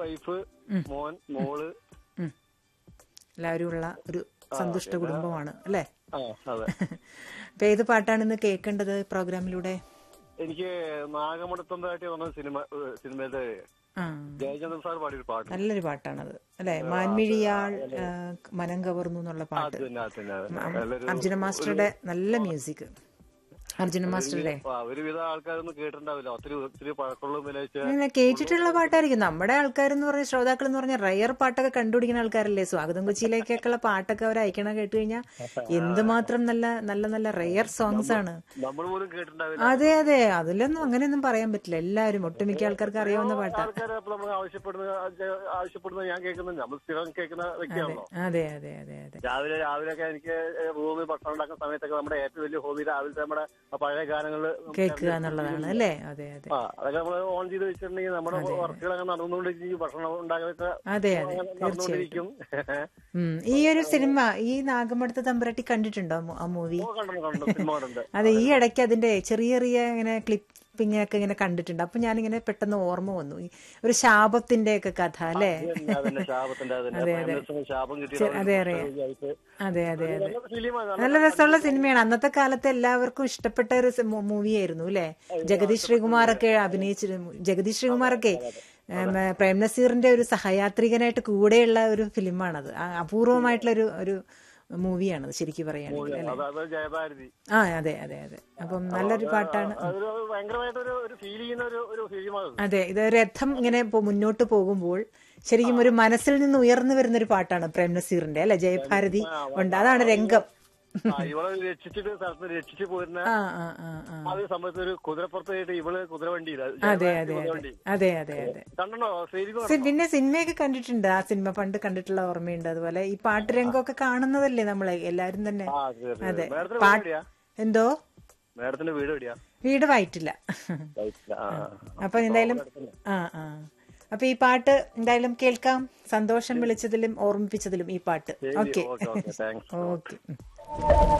Wife മോൻ മോള് ഉം. എല്ലാവരും ഉള്ള ഒരു സന്തുഷ്ട കുടുംബമാണ് അല്ലേ ആ അതെ അപ്പൊ ഏത് പാട്ടാണ് ഇന്ന് കേൾക്കേണ്ടത് പ്രോഗ്രാമിലൂടെ എനിക്ക് നാഗമടത്തന്തായിട്ട് പറഞ്ഞ സിനിമ ഏഹ് സിനിമയിലെ ആ ജയചന്ദ്രൻ സാർ പാടിയൊരു പാട്ട് നല്ലൊരു പാട്ടാണത് അല്ലെ മാൻമിഴിയാൾ ആ, മനം കവർന്നു എന്നുള്ള പാട്ട് അത് തന്നെ അത് തന്നെ അത് തന്നെ. നല്ലൊരു അർജുന മാസ്റ്ററുടെ നല്ല മ്യൂസിക് അർജുന മാസ്റ്ററുടെ ആ, ഒരുവിധ ആൾക്കാരൊന്നും കേട്ടിട്ടുണ്ടാവില്ല ഒത്തിരി ഒത്തിരി പഴക്കമുള്ള വിലയിച്ച് ഇങ്ങനെ കേട്ടിട്ടുള്ള പാട്ടായിരിക്കും നമ്മുടെ ആൾക്കാരെന്ന് പറഞ്ഞ ശ്രോതാക്കൾ എന്ന് പറഞ്ഞ റയർ പാട്ടൊക്കെ കണ്ടുപിടിക്കുന്ന ആൾക്കാരല്ലേ സ്വാഗതം കൊച്ചിയിലേക്കൊക്കെയുള്ള പാട്ടൊക്കെ അവർ അയക്കണ കേട്ട് കഴിഞ്ഞാൽ എന്തുമാത്രം നല്ല നല്ല നല്ല റയർ സോങ്സ് ആണ് നമ്മൾ പോലും കേട്ടിട്ടുണ്ടാവില്ല അതെ അതെ അതിലൊന്നും അങ്ങനെയൊന്നും പറയാൻ പറ്റില്ല എല്ലാവരും ഒട്ടുമിക്ക ആൾക്കാർക്ക് അറിയാവുന്ന പാട്ടാ ആൾക്കാർ അപ്പോൾ നമ്മൾ ആവശ്യപ്പെടുന്ന ആവശ്യപ്പെടുന്നത് ഞാൻ കേൾക്കുന്നത് നമ്മൾ സ്ഥിരം കേൾക്കുന്ന വ്യക്തിയാണല്ലോ അതെ അതെ അതെ അതെ രാവിലെ രാവിലെയൊക്കെ എനിക്ക് റൂമിൽ ഭക്ഷണം ഉണ്ടാക്കുന്ന സമയത്തൊക്കെ നമ്മുടെ ഏറ്റവും വലിയ ഹോബി രാവിലത്തെ നമ്മുടെ ആ പഴയ ഗാനങ്ങൾ കേൾക്കുക എന്നുള്ളതാണ് അല്ലേ അതെ അതെ ആ അതൊക്കെ നമ്മൾ ഓൺ ചെയ്ത് വെച്ചിട്ടുണ്ടെങ്കിൽ നമ്മുടെ വർക്കുകളൊക്കെ നടന്നുകൊണ്ടിരിക്കും ഭക്ഷണം ഉണ്ടാക്കുന്നതൊക്കെ അതെ അതെ അങ്ങനെ നടന്നുകൊണ്ടിരിക്കും ഉം. ഈ ഒരു സിനിമ ഈ നാഗമടുത്ത തമ്പുരാട്ടി കണ്ടിട്ടുണ്ടോ ആ മൂവി ഓ, കണ്ടു കണ്ടു സിനിമ കണ്ടുണ്ട് അതെ ഈ ഇടയ്ക്ക് അതിന്റെ ചെറിയ ചെറിയ ഇങ്ങനെ ക്ലിപ്പിംഗ് ഒക്കെ ഇങ്ങനെ കണ്ടിട്ടുണ്ട് അപ്പൊ ഞാനിങ്ങനെ പെട്ടെന്ന് ഓർമ്മ വന്നു ഈ ഒരു ശാപത്തിന്റെ ഒക്കെ കഥ അല്ലേ അതന്നെ, അതന്നെ ശാപത്തിന്റെ അതന്നെ പ്രേമരസത്തിന് ശാപം കിട്ടിയ അതെ അറിയാം അതെ അതെ അതെ ഫിലിമാണ് നല്ല രസമുള്ള സിനിമയാണ് അന്നത്തെ കാലത്ത് എല്ലാവർക്കും ഇഷ്ടപ്പെട്ട ഒരു മൂവി ആയിരുന്നു അല്ലേ ജഗദീഷ് ശ്രീകുമാറൊക്കെ അഭിനയിച്ചിരുന്നു ജഗദീഷ് ശ്രീകുമാറൊക്കെ ഏം, പ്രേം നസീറിന്റെ ഒരു സഹയാത്രികനായിട്ട് കൂടെയുള്ള ഒരു ഫിലിമാണത് ആ, അപൂർവമായിട്ടുള്ള ഒരു ഒരു മൂവിയാണത് ശരിക്കും പറയുകയാണെങ്കിൽ അല്ലേ അത് അത് ജയഭാരതി ആ അതെ അതെ അതെ അപ്പം നല്ലൊരു പാട്ടാണ് അതൊരു ഭയങ്കരമായിട്ട് ഒരു ഒരു ഫീൽ ചെയ്യുന്ന ഒരു ഒരു ഫിലിമാണ് അതെ ഇത് രഥം ഇങ്ങനെ പോ- മുന്നോട്ട് പോകുമ്പോൾ ശരിക്കും ഒരു മനസ്സിൽ നിന്ന് ഉയർന്നു വരുന്ന ഒരു പാട്ടാണ് പ്രേം നസീറിന്റെ അല്ലെ ജയഭാരതി ഉണ്ട് അതാണ് രംഗം ആ, ഇവളെ രക്ഷിച്ചിട്ട് സ്ഥലത്ത് രക്ഷിച്ചു പോരുന്ന ആ ആ ആ ആ ആ ഒരു സമയത്ത് ഒരു കുതിരപ്പുറത്തായിട്ട് ഇവള് കുതിരവണ്ടിയില്ല അതെ അതെ അതെ അതെ അതെ അതെ കണ്ടോ ശരിക്കും സി- പിന്നെ സിനിമയൊക്കെ കണ്ടിട്ടുണ്ട് ആ സിനിമ പണ്ട് കണ്ടിട്ടുള്ള ഓർമ്മയുണ്ട് അതുപോലെ ഈ പാട്ട് രംഗമൊക്കെ കാണുന്നതല്ലേ നമ്മളെ എല്ലാരും തന്നെ ആ ശരി അതെ മേഡത്തിന്റെ വീട് പാട്ട് എവിടെയാ എന്തോ മേഡത്തിന്റെ വീട് എവിടെയാ വീട് വായിട്ടില്ല ആ അപ്പൊ എന്തായാലും ആ ആ അപ്പൊ ഈ പാട്ട് എന്തായാലും കേൾക്കാം സന്തോഷം വിളിച്ചതിലും ഓർമ്മിപ്പിച്ചതിലും ഈ പാട്ട് okay okay okay thanks okay